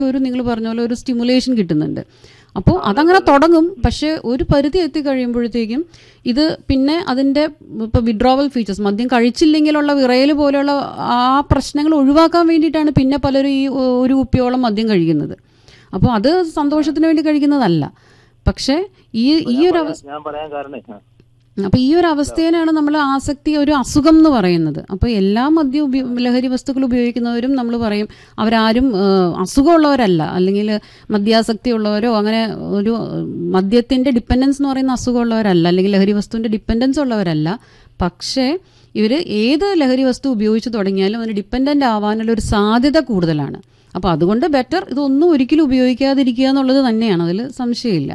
ഒരു നിങ്ങൾ പറഞ്ഞ പോലെ ഒരു സ്റ്റിമുലേഷൻ കിട്ടുന്നുണ്ട് അപ്പോൾ അതങ്ങനെ തുടങ്ങും പക്ഷേ ഒരു പരിധി എത്തി കഴിയുമ്പോഴത്തേക്കും ഇത് പിന്നെ അതിൻ്റെ ഇപ്പോൾ വിഡ്രോവൽ ഫീച്ചേഴ്സ് മദ്യം കഴിച്ചില്ലെങ്കിലുള്ള വിറയൽ പോലെയുള്ള ആ പ്രശ്നങ്ങൾ ഒഴിവാക്കാൻ വേണ്ടിയിട്ടാണ് പിന്നെ പലരും ഈ ഒരു കുപ്പിയോളം മദ്യം കഴിക്കുന്നത് അപ്പോൾ അത് സന്തോഷത്തിന് വേണ്ടി കഴിക്കുന്നതല്ല പക്ഷേ ഈ ഈ ഒരു അവസ്ഥ ഞാൻ പറയാൻ കാരണേ ആ. അപ്പൊ ഈ ഒരു അവസ്ഥേനാണ് നമ്മൾ ആസക്തി ഒരു അസുഖം എന്ന് പറയുന്നത് അപ്പൊ എല്ലാ മദ്യ ഉപയോ ലഹരി വസ്തുക്കൾ ഉപയോഗിക്കുന്നവരും നമ്മൾ പറയും അവരാരും ആ, അസുഖമുള്ളവരല്ല അല്ലെങ്കിൽ മദ്യാസക്തി ഉള്ളവരോ അങ്ങനെ ഒരു മദ്യത്തിന്റെ ഡിപ്പെൻഡൻസ് എന്ന് പറയുന്ന അസുഖമുള്ളവരല്ല അല്ലെങ്കിൽ ലഹരി വസ്തുവിന്റെ ഡിപ്പെൻഡൻസ് ഉള്ളവരല്ല പക്ഷേ ഇവർ ഏത് ലഹരി വസ്തു ഉപയോഗിച്ച് തുടങ്ങിയാലും അതിന് ഡിപ്പെൻഡൻ്റ് ആവാനുള്ള ഒരു സാധ്യത കൂടുതലാണ് അപ്പോൾ അതുകൊണ്ട് ബെറ്റർ ഇതൊന്നും ഒരിക്കലും ഉപയോഗിക്കാതിരിക്കുക എന്നുള്ളത് തന്നെയാണ് അതിൽ സംശയമില്ല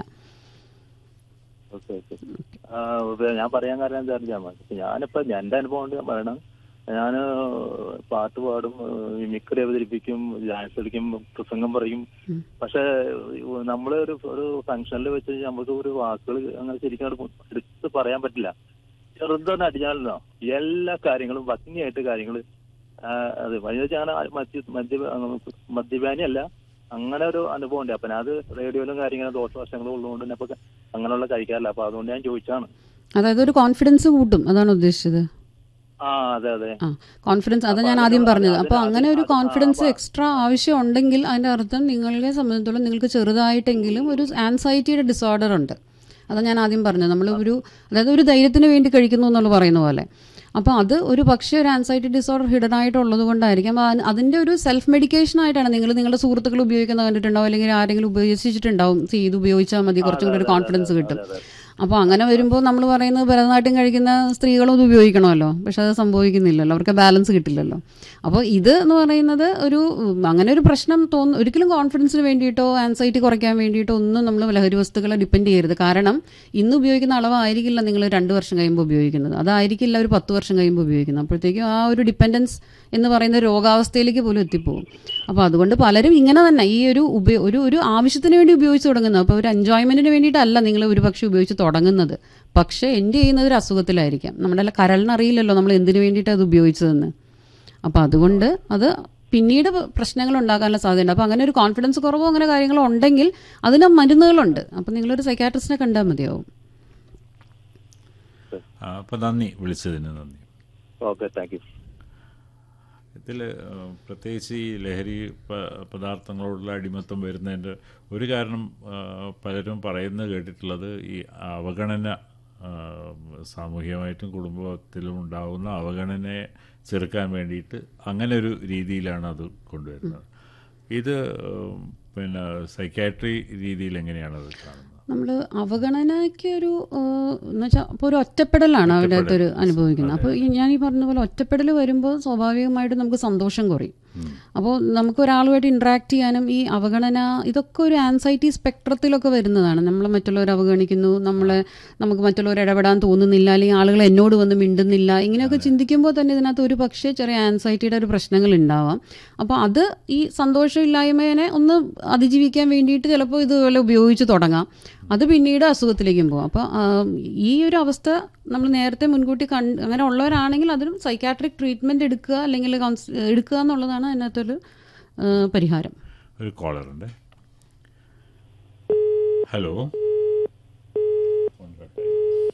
ഓക്കെ ഓക്കെ ആ, ഇത് ഞാൻ പറയാൻ കാരണം എന്താ അറിയാമോ ഇപ്പൊ ഞാനിപ്പോ എന്റെ അനുഭവം കൊണ്ട് ഞാൻ പറയണം ഞാൻ പാട്ട് പാടും മിക്കറി അവതരിപ്പിക്കും ഡാൻസ് കളിക്കും പ്രസംഗം പറയും പക്ഷെ നമ്മള് ഒരു ഒരു ഫംഗ്ഷനിൽ വെച്ച് നമുക്ക് ഒരു വാക്കുകൾ അങ്ങനെ ശരിക്കും അങ്ങട് എടുത്ത് പറയാൻ പറ്റില്ല ചെറുതൊന്ന് അടിഞ്ഞാലോ എല്ലാ കാര്യങ്ങളും ഭംഗിയായിട്ട് കാര്യങ്ങൾ അത് ഞാൻ മദ്യ മദ്യ മദ്യപാനി അല്ല അങ്ങനെ ഒരു അനുഭവം ഉണ്ട് അപ്പൊ ഞാൻ അത് റേഡിയോയിലും കാര്യങ്ങളും ദോഷവശങ്ങളും ഉള്ളതുകൊണ്ട് തന്നെ അപ്പൊ അങ്ങനെയുള്ള കഴിക്കാറില്ല അപ്പൊ അതുകൊണ്ട് ഞാൻ ചോദിച്ചാണ് അതായത് ഒരു കോൺഫിഡൻസ് കൂട്ടും അതാണ് ഉദ്ദേശിച്ചത് ആ അതെ അതെ ആ കോൺഫിഡൻസ് അതാ ഞാൻ ആദ്യം പറഞ്ഞത് അപ്പോൾ അങ്ങനെ ഒരു കോൺഫിഡൻസ് എക്സ്ട്രാ ആവശ്യം ഉണ്ടെങ്കിൽ അതിന്റെ അർത്ഥം നിങ്ങളെ സംബന്ധിച്ചിടത്തോളം നിങ്ങൾക്ക് ചെറുതായിട്ടെങ്കിലും ഒരു ആൻസൈറ്റിയുടെ ഡിസോർഡർ ഉണ്ട് അതാ ഞാൻ ആദ്യം പറഞ്ഞത് നമ്മൾ ഒരു അതായത് ഒരു ധൈര്യത്തിന് വേണ്ടി കഴിക്കുന്നു എന്നുള്ള പറയുന്ന പോലെ അപ്പോൾ അത് ഒരു പക്ഷേ ഒരു ആൻസൈറ്റി ഡിസോർഡർ ഹിഡൻ ആയിട്ടുള്ളത് കൊണ്ടായിരിക്കും അത് അതിന്റെ ഒരു സെൽഫ് മെഡിക്കേഷൻ ആയിട്ടാണ് നിങ്ങൾ നിങ്ങളുടെ സുഹൃത്തുക്കൾ ഉപയോഗിക്കുന്ന കണ്ടിട്ടുണ്ടാവും അല്ലെങ്കിൽ ആരെങ്കിലും ഉപയോഗിച്ചിട്ടുണ്ടാവും "See, ഇത് ഉപയോഗിച്ചാൽ മതി കുറച്ചും കൂടി ഒരു കോൺഫിഡൻസ് കിട്ടും അപ്പോൾ അങ്ങനെ വരുമ്പോൾ നമ്മൾ പറയുന്നത് ഭരതനാട്യം കഴിക്കുന്ന സ്ത്രീകളും ഇത് ഉപയോഗിക്കണമല്ലോ പക്ഷെ അത് സംഭവിക്കുന്നില്ലല്ലോ അവർക്ക് ബാലൻസ് കിട്ടില്ലല്ലോ അപ്പോൾ ഇത് എന്ന് പറയുന്നത് ഒരു ഉം, അങ്ങനെ ഒരു പ്രശ്നം തോന്നുന്നു ഒരിക്കലും കോൺഫിഡൻസിന് വേണ്ടിയിട്ടോ ആൻസൈറ്റി കുറയ്ക്കാൻ വേണ്ടിയിട്ടോ ഒന്നും നമ്മൾ ലഹരി വസ്തുക്കളെ ഡിപ്പെൻഡ് ചെയ്യരുത് കാരണം ഇന്ന് ഉപയോഗിക്കുന്ന അളവായിരിക്കില്ല നിങ്ങൾ രണ്ട് വർഷം കഴിയുമ്പോൾ ഉപയോഗിക്കുന്നത് അതായിരിക്കില്ല ഒരു പത്ത് വർഷം കഴിയുമ്പോൾ ഉപയോഗിക്കുന്നത് അപ്പോഴത്തേക്കും ആ ഒരു ഡിപ്പെൻഡൻസ് എന്ന് പറയുന്ന രോഗാവസ്ഥയിലേക്ക് പോലും എത്തിപ്പോകും അപ്പോൾ അതുകൊണ്ട് പലരും ഇങ്ങനെ തന്നെ ഈ ഒരു ഉപയോ ഒരു ഒരു ആവശ്യത്തിന് വേണ്ടി ഉപയോഗിച്ച് തുടങ്ങുന്നത് അപ്പോൾ ഒരു എൻജോയ്മെന്റിന് വേണ്ടിയിട്ടല്ല നിങ്ങൾ ഒരു പക്ഷേ ഉപയോഗിച്ച് തുടങ്ങുന്നത് പക്ഷേ എൻ്റെ ചെയ്യുന്നത് ഒരു അസുഖത്തിലായിരിക്കാം നമ്മുടെ കരളിനറിയില്ലല്ലോ നമ്മൾ എന്തിനു വേണ്ടിയിട്ടാണ് അത് ഉപയോഗിച്ചതെന്ന് അപ്പോൾ അതുകൊണ്ട് അത് പിന്നീട് പ്രശ്നങ്ങൾ ഉണ്ടാകാനുള്ള സാധ്യതയുണ്ട് അപ്പോൾ അങ്ങനെ ഒരു കോൺഫിഡൻസ് കുറവോ അങ്ങനെ കാര്യങ്ങളോ ഉണ്ടെങ്കിൽ അതിന് മരുന്നുകളുണ്ട് അപ്പോൾ നിങ്ങളൊരു സൈക്കാട്രിസ്റ്റിനെ കണ്ടാൽ മതിയാവും അപ്പോൾ നന്ദി വിളിച്ചതിന് നന്ദി ഓക്കെ താങ്ക് യു ഇതിൽ പ്രത്യേകിച്ച് ഈ ലഹരി പ- പദാർത്ഥങ്ങളോടുള്ള അടിമത്തം വരുന്നതിൻ്റെ ഒരു കാരണം ആ, പലരും പറയുന്നത് കേട്ടിട്ടുള്ളത് ഈ അവഗണന ആ, സാമൂഹികമായിട്ടും കുടുംബത്തിലും ഉണ്ടാകുന്ന അവഗണനയെ ചെറുക്കാൻ വേണ്ടിയിട്ട് അങ്ങനെ ഒരു രീതിയിലാണ് അത് കൊണ്ടുവരുന്നത് ഇത് ഉം, പിന്നെ സൈക്കാട്രി രീതിയിൽ എങ്ങനെയാണ് അത് കാണുന്നത് നമ്മൾ അവഗണനയ്ക്ക് ഒരു എന്ന് വെച്ചാൽ അപ്പോൾ ഒരു ഒറ്റപ്പെടലാണ് അവരുടെ അടുത്തൊരു അനുഭവിക്കുന്നത് അപ്പോൾ ഈ ഞാൻ ഈ പറഞ്ഞ പോലെ ഒറ്റപ്പെടൽ വരുമ്പോൾ സ്വാഭാവികമായിട്ടും നമുക്ക് സന്തോഷം കുറയും അപ്പോൾ നമുക്ക് ഒരാളുമായിട്ട് ഇൻട്രാക്ട് ചെയ്യാനും ഈ അവഗണന ഇതൊക്കെ ഒരു ആൻസൈറ്റി സ്പെക്ട്രത്തിലൊക്കെ വരുന്നതാണ് നമ്മൾ മറ്റുള്ളവർ അവഗണിക്കുന്നു നമ്മളെ നമുക്ക് മറ്റുള്ളവർ ഇടപെടാൻ തോന്നുന്നില്ല അല്ലെങ്കിൽ ആളുകൾ എന്നോട് വന്ന് മിണ്ടുന്നില്ല ഇങ്ങനെയൊക്കെ ചിന്തിക്കുമ്പോൾ തന്നെ ഇതിനകത്ത് ഒരു പക്ഷേ ചെറിയ ആൻസൈറ്റിയുടെ ഒരു പ്രശ്നങ്ങൾ ഉണ്ടാവാം അപ്പോൾ അത് ഈ സന്തോഷമില്ലായ്മേനെ ഒന്ന് അതിജീവിക്കാൻ വേണ്ടിയിട്ട് ചിലപ്പോൾ ഇതുപോലെ ഉപയോഗിച്ച് തുടങ്ങാം അത് പിന്നീട് അസുഖത്തിലേക്കും പോകും അപ്പോൾ ഈ ഒരു അവസ്ഥ നമ്മൾ നേരത്തെ മുൻകൂട്ടി കണ്ട് അങ്ങനെ ഉള്ളവരാണെങ്കിൽ അതിനും സൈക്കാട്രിക് ട്രീറ്റ്മെൻറ്റ് എടുക്കുക അല്ലെങ്കിൽ കൗൺസ് എടുക്കുക എന്നുള്ളതാണ് അതിനകത്തൊരു ആ, പരിഹാരം ഒരു കോളറുണ്ട് ഹലോ ഫോൺ കട്ടായി.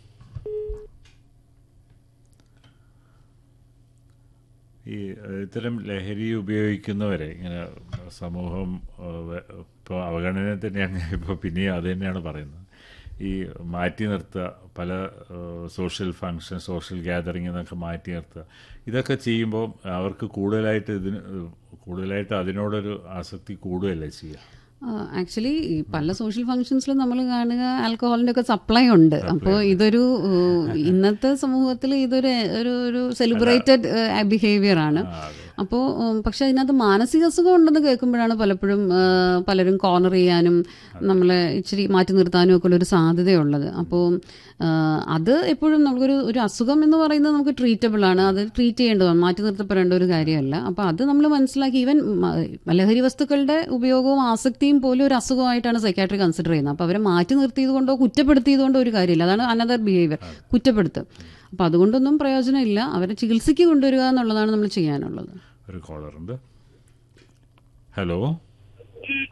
ഈ ഏഹ്, ഇത്തരം ലഹരി ഉപയോഗിക്കുന്നവരെ ഇങ്ങനെ സമൂഹം ഇപ്പോൾ അവഗണന തന്നെയാണ് ഇപ്പോൾ പിന്നെയും അത് തന്നെയാണ് പറയുന്നത് ഈ മാറ്റി നിർത്തുക പല സോഷ്യൽ ഫങ്ഷൻ സോഷ്യൽ ഗ്യാതറിംഗ് എന്നൊക്കെ മാറ്റി നിർത്തുക ഇതൊക്കെ ചെയ്യുമ്പോൾ അവർക്ക് കൂടുതലായിട്ട് ഇതിന് കൂടുതലായിട്ട് അതിനോടൊരു ആസക്തി കൂടുകയല്ലേ ചെയ്യുക ആക്ച്വലി ഈ പല സോഷ്യൽ ഫങ്ഷൻസിലും നമ്മൾ കാണുക ആൽക്കഹോളിന്റെ ഒക്കെ സപ്ലൈ ഉണ്ട് അപ്പോൾ ഇതൊരു ഏഹ്, ഇന്നത്തെ സമൂഹത്തിൽ ഇതൊരു ഒരു ഒരു സെലിബ്രേറ്റഡ് ബിഹേവിയർ ആണ് അപ്പോൾ പക്ഷെ അതിനകത്ത് മാനസിക അസുഖം ഉണ്ടെന്ന് കേൾക്കുമ്പോഴാണ് പലപ്പോഴും ഏഹ്, പലരും കോർണർ ചെയ്യാനും നമ്മളെ ഇച്ചിരി മാറ്റി നിർത്താനും ഒക്കെ ഉള്ളൊരു സാധ്യതയുള്ളത് അപ്പോൾ ഏഹ്, അത് എപ്പോഴും നമുക്കൊരു ഒരു അസുഖം എന്ന് പറയുന്നത് നമുക്ക് ട്രീറ്റബിൾ ആണ് അത് ട്രീറ്റ് ചെയ്യേണ്ടതാണ് മാറ്റി നിർത്തപ്പെടേണ്ട ഒരു കാര്യമല്ല അപ്പോൾ അത് നമ്മൾ മനസ്സിലാക്കി ഈവൻ ലഹരി വസ്തുക്കളുടെ ഉപയോഗവും ആസക്തിയും പോലും ഒരു അസുഖമായിട്ടാണ് സൈക്കാട്രി കൺസിഡർ ചെയ്യുന്നത് അപ്പോൾ അവരെ മാറ്റി നിർത്തിയത് കൊണ്ടോ കുറ്റപ്പെടുത്തിയത് കൊണ്ടോ ഒരു കാര്യമില്ല അതാണ് അനദർ ബിഹേവിയർ കുറ്റപ്പെടുത്തും അപ്പോൾ അതുകൊണ്ടൊന്നും പ്രയോജനമില്ല അവരെ ചികിത്സയ്ക്ക് കൊണ്ടുവരിക എന്നുള്ളതാണ് നമ്മൾ ചെയ്യാനുള്ളത് ഒരു കോളറുണ്ട് ഹലോ